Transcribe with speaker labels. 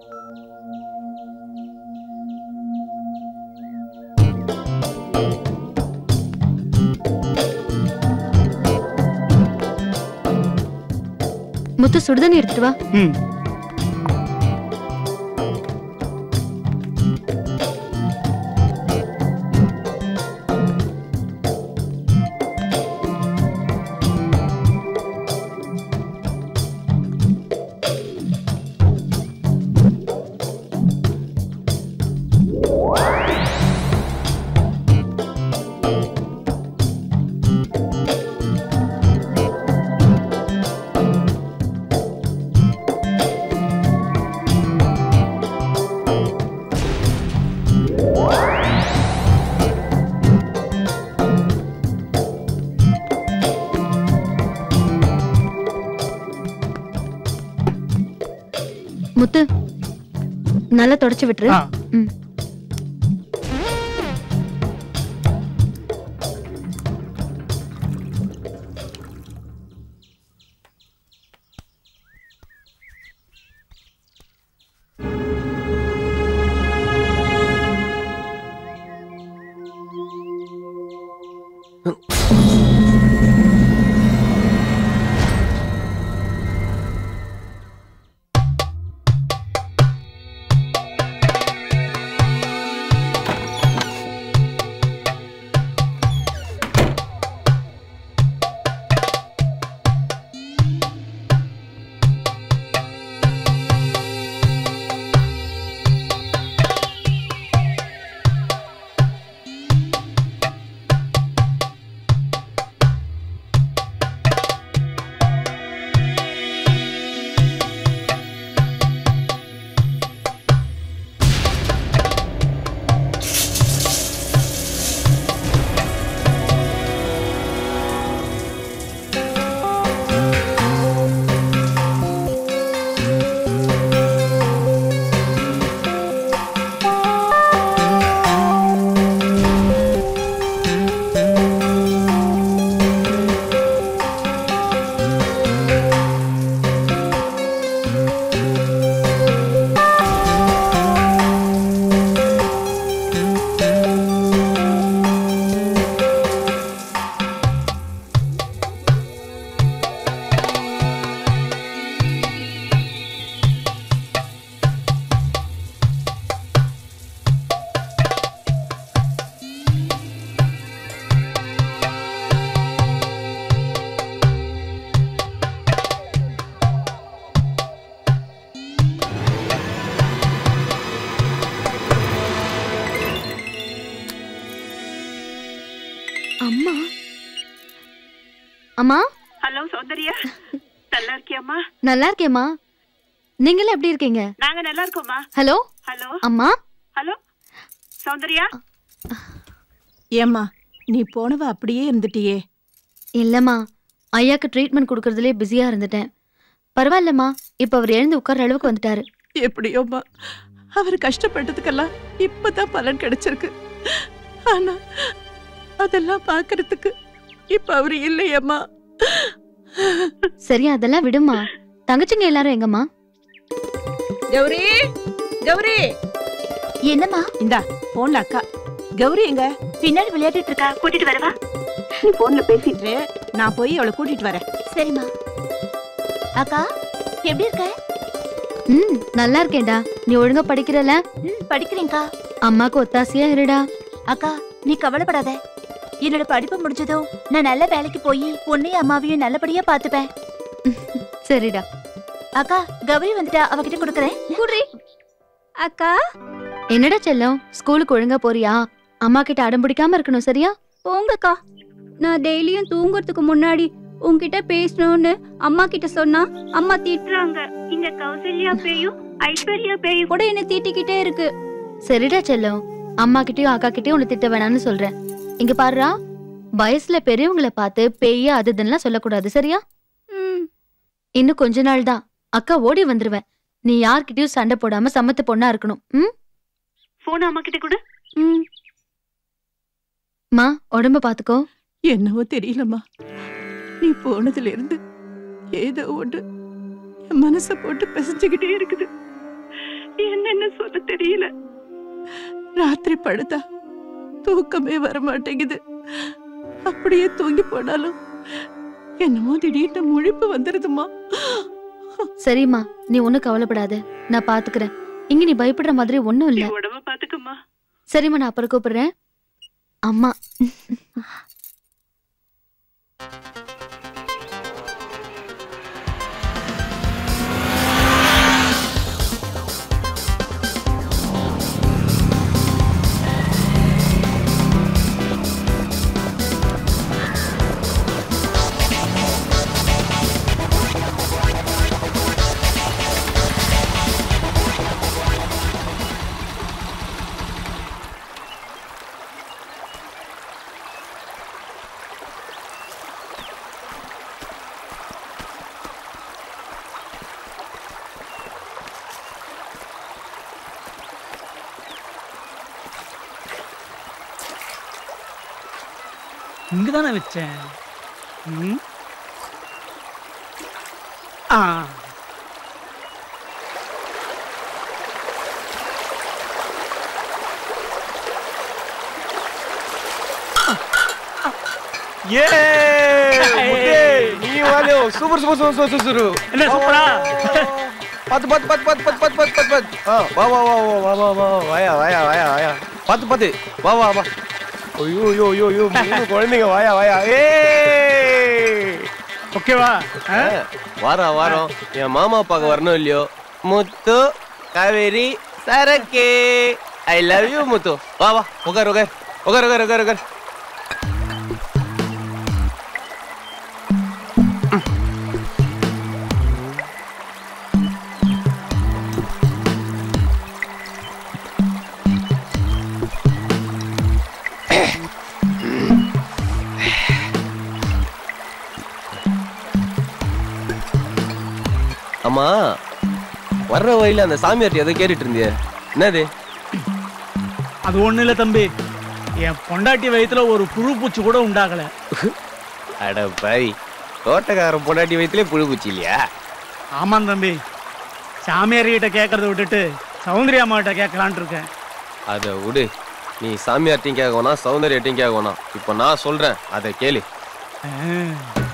Speaker 1: முத்து சுடுதண்ணி எடுத்துட்டு வா
Speaker 2: ம்
Speaker 1: முத்து நல்லா தொடச்சு விட்டுரு
Speaker 2: ஆ.
Speaker 1: ம். அம்மா அம்மா
Speaker 3: ஹலோ சௌந்தர்யா நல்லா இருக்கியாம்மா
Speaker 1: நல்லா இருக்கேம்மா நீங்களும் எப்படி இருக்கீங்க
Speaker 3: நாங்க நல்லா இருக்கோம்மா
Speaker 1: ஹலோ
Speaker 3: ஹலோ
Speaker 1: அம்மா
Speaker 3: ஹலோ சௌந்தர்யா
Speaker 4: ஏம்மா நீ போனவ அப்படியே இருந்துட்டியே
Speaker 1: இல்லம்மா ஐயாக்கு ட்ரீட்மெண்ட் கொடுக்கறதுலே பிஸியா இருந்துட்டேன் பரவாயில்லம்மா இப்ப அவர் எழுந்து உட்கார்ற அளவுக்கு வந்துட்டாரு
Speaker 4: எப்படியோம்மா அவர் கஷ்டப்பட்டதுக்கெல்லாம் இப்பதான் பலன் கிடைச்சிருக்கு ஆனா அதெல்லாம் பார்க்கறதுக்கு இப்ப அவர் இல்லையம்மா
Speaker 1: சரி அதெல்லாம் விடுமா தங்கச்சிங்க எல்லாரும் எங்கம்மா
Speaker 4: கௌரி கௌரி
Speaker 5: என்னம்மா
Speaker 4: இந்தா போன்ல அக்கா கௌரி எங்க
Speaker 5: பின்னாடி விளையாடிட்டு இருக்கா
Speaker 3: கூட்டிட்டு வரவா நீ போன்ல பேசிட்டு
Speaker 4: இரு, நான் போய் அவளை கூட்டிட்டு வரேன்
Speaker 5: சரிம்மா அக்கா எப்படி இருக்க
Speaker 1: ம் நல்லா இருக்கேன்டா நீ ஒழுங்கா படிக்கிறல
Speaker 5: ம் படிக்கிறேன்க்கா
Speaker 1: அம்மாக்கு ஒத்தாசையா இருடா
Speaker 5: அக்கா நீ கவலைப்படாத என்னோட படிப்பு முடிஞ்சதும் நான் நல்ல வேலைக்கு போய் உன்னையும் அம்மாவையும் நல்லபடியா பாத்துப்பேன்
Speaker 1: சரிடா
Speaker 5: அக்கா கௌரி வந்துட்டா அவகிட்ட கொடுக்கறேன் குடி
Speaker 6: அக்கா
Speaker 1: என்னடா செல்லம் ஸ்கூலுக்கு ஒழுங்கா போறியா அம்மா கிட்ட அடம் பிடிக்காம இருக்கணும் சரியா
Speaker 6: போங்கக்கா நான் டெய்லியும் தூங்குறதுக்கு முன்னாடி உன்கிட்ட பேசணும்னு அம்மா கிட்ட சொன்னா அம்மா திட்டுறாங்க
Speaker 3: இங்க கௌசல்யா பேயும் ஐஸ்வர்யா பேயும்
Speaker 6: கூட என்ன திட்டிக்கிட்டே இருக்கு
Speaker 1: சரிடா செல்லம் அம்மா கிட்டயும் அக்கா கிட்டயும் உன்னை திட்ட வேணாம்னு சொல்றேன் இங்க பாருடா வயசுல பெரியவங்கள பார்த்து பேய அது இதுன்னுலாம் சொல்லக்கூடாது சரியா
Speaker 6: ம்
Speaker 1: இன்னும் கொஞ்ச நாள் தான் அக்கா ஓடி வந்துருவேன் நீ யார்கிட்டயும் சண்டை போடாம சமத்து பொண்ணா இருக்கணும் ம்
Speaker 3: போன் அம்மா கிட்ட கொடு
Speaker 6: ம்
Speaker 1: மா உடம்ப பாத்துக்கோ
Speaker 4: என்னவோ தெரியலம்மா நீ போனதுல இருந்து ஏதோ ஒன்று என் மனசை போட்டு பிசைஞ்சுக்கிட்டே இருக்குது
Speaker 3: தெரியல
Speaker 4: ராத்திரி படுத்தா தூக்கமே வர மாட்டேங்குது அப்படியே தூங்கி போனாலும் என்னமோ திடீர்னு முழிப்பு வந்துருதுமா
Speaker 1: சரிம்மா நீ ஒன்னும் கவலைப்படாத நான் பாத்துக்கிறேன் இங்க நீ பயப்படுற மாதிரி ஒண்ணும்
Speaker 3: நீ
Speaker 1: இல்ல
Speaker 3: உடம்ப பாத்துக்கம்மா
Speaker 1: சரிம்மா நான் அப்புறம் கூப்பிடுறேன் அம்மா
Speaker 2: இங்க தானே வச்சேன் ம்? ஆ
Speaker 7: ये मुद्दे நீ வாலே super super super super super
Speaker 2: என்ன சூப்பரா
Speaker 7: பாத்து பாத்து பாத்து பாத்து பாத்து பாத்து பாத்து பாத்து ஆ வா வா வா வா வா வா வா வாயா வாயா வாயா வாயா பாத்து பாத்து வா வா வா ஐயோ ஐயோ ஐயோ ஐயோ மூணு குழந்தைங்க வாயா வாயா ஏய்
Speaker 2: ஓகேவா ஆ?
Speaker 7: வாரம் வாரம் என் மாமா பார்க்க வரணும் இல்லையோ முத்து காவேரி சரக்கே ஐ லவ் யூ முத்து வா வா உட்கார் உட்கார் உட்கார் உட்கார் உட்கார் உட்கார் அம்மா வர்ற வழியில அந்த சாமியார்ட்ட ஏதோ கேட்டுட்டு இருந்தியே என்னது
Speaker 2: அது ஒண்ணு இல்ல தம்பி என் பொண்டாட்டி வயித்துல ஒரு புழு பூச்சி கூட உண்டாகல
Speaker 7: அட பாவி தோட்டக்காரன் பொண்டாட்டி வயிற்றுலே புழு பூச்சி இல்லையா
Speaker 2: ஆமாம் தம்பி சாமியார் கிட்ட கேட்கறத விட்டுட்டு சௌந்தர்யா அம்மாட்ட கேட்கலான்ட்டு இருக்கேன்
Speaker 7: அதை விடு நீ சாமியார்ட்டையும் கேட்க வேணாம் சௌந்தர்யாட்டையும் கேட்க வேணாம் இப்போ நான் சொல்றேன் அதை கேளு
Speaker 2: ஆ.